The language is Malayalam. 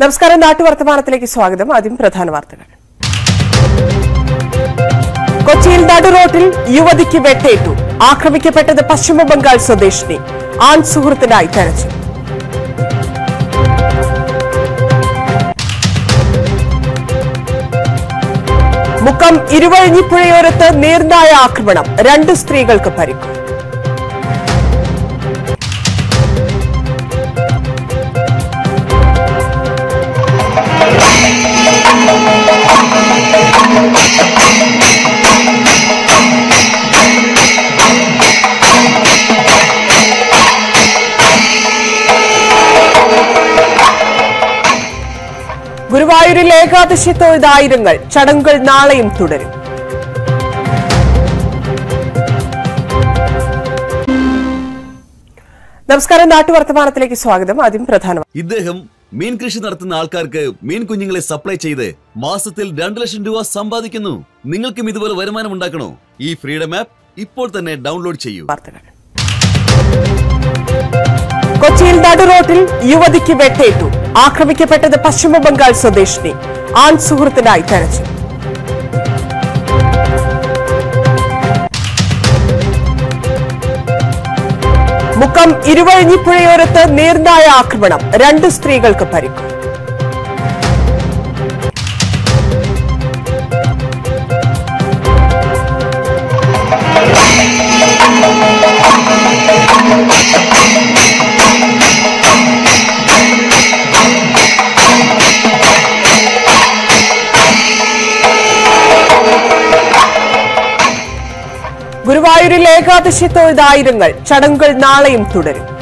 നമസ്കാരം നാട്ടുവർത്തമാനത്തിലേക്ക് സ്വാഗതം ആദ്യം പ്രധാന വാർത്തകൾ കൊച്ചിയിൽ നടുറോട്ടിൽ യുവതിക്ക് വെട്ടേറ്റു ആക്രമിക്കപ്പെട്ടത് പശ്ചിമ ബംഗാൾ സ്വദേശിനി ആൺ സുഹൃത്തിനായി തെരച്ചിൽ മുക്കം ഇരുവഴിഞ്ഞിപ്പുഴയോരത്ത് നേർനായ ആക്രമണം രണ്ട് സ്ത്രീകൾക്ക് പരിക്ക് ഗുരുവായൂരിൽ ഏകാദശി തൊഴുതായിരങ്ങൾ ചടങ്ങുകൾ നാളെയും തുടരും നമസ്കാരം നാട്ടുവർത്തമാനത്തിലേക്ക് സ്വാഗതം ആദ്യം പ്രധാന വാർത്തകൾ. ഇദ്ദേഹം മീൻ കൃഷി നടത്തുന്ന ആൾക്കാർക്ക് മീൻ കുഞ്ഞുങ്ങളെ സപ്ലൈ ചെയ്ത് മാസത്തിൽ രണ്ട് ലക്ഷം രൂപ സമ്പാദിക്കുന്നു നിങ്ങൾക്കും ഇതുപോലെ വരുമാനം ഉണ്ടാക്കണോ ഈ ഫ്രീഡം ആപ്പ് ഇപ്പോൾ തന്നെ ഡൗൺലോഡ് ചെയ്യൂ വാർത്തകൾ കൊച്ചിയിൽ നടുറോട്ടിൽ യുവതിക്ക് വെട്ടേറ്റു ആക്രമിക്കപ്പെട്ടത് പശ്ചിമ ബംഗാൾ സ്വദേശിനി ആൺ സുഹൃത്തിനായി തെരച്ചിൽ മുക്കം ഇരുവഴിഞ്ഞിപ്പുഴയോരത്ത് നേർനായ ആക്രമണം രണ്ട് സ്ത്രീകൾക്ക് പരിക്ക് ഗുരുവായൂരിൽ ഏകാദശി തൊഴുതായിരങ്ങൾ ചടങ്ങുകൾ നാളെയും തുടരും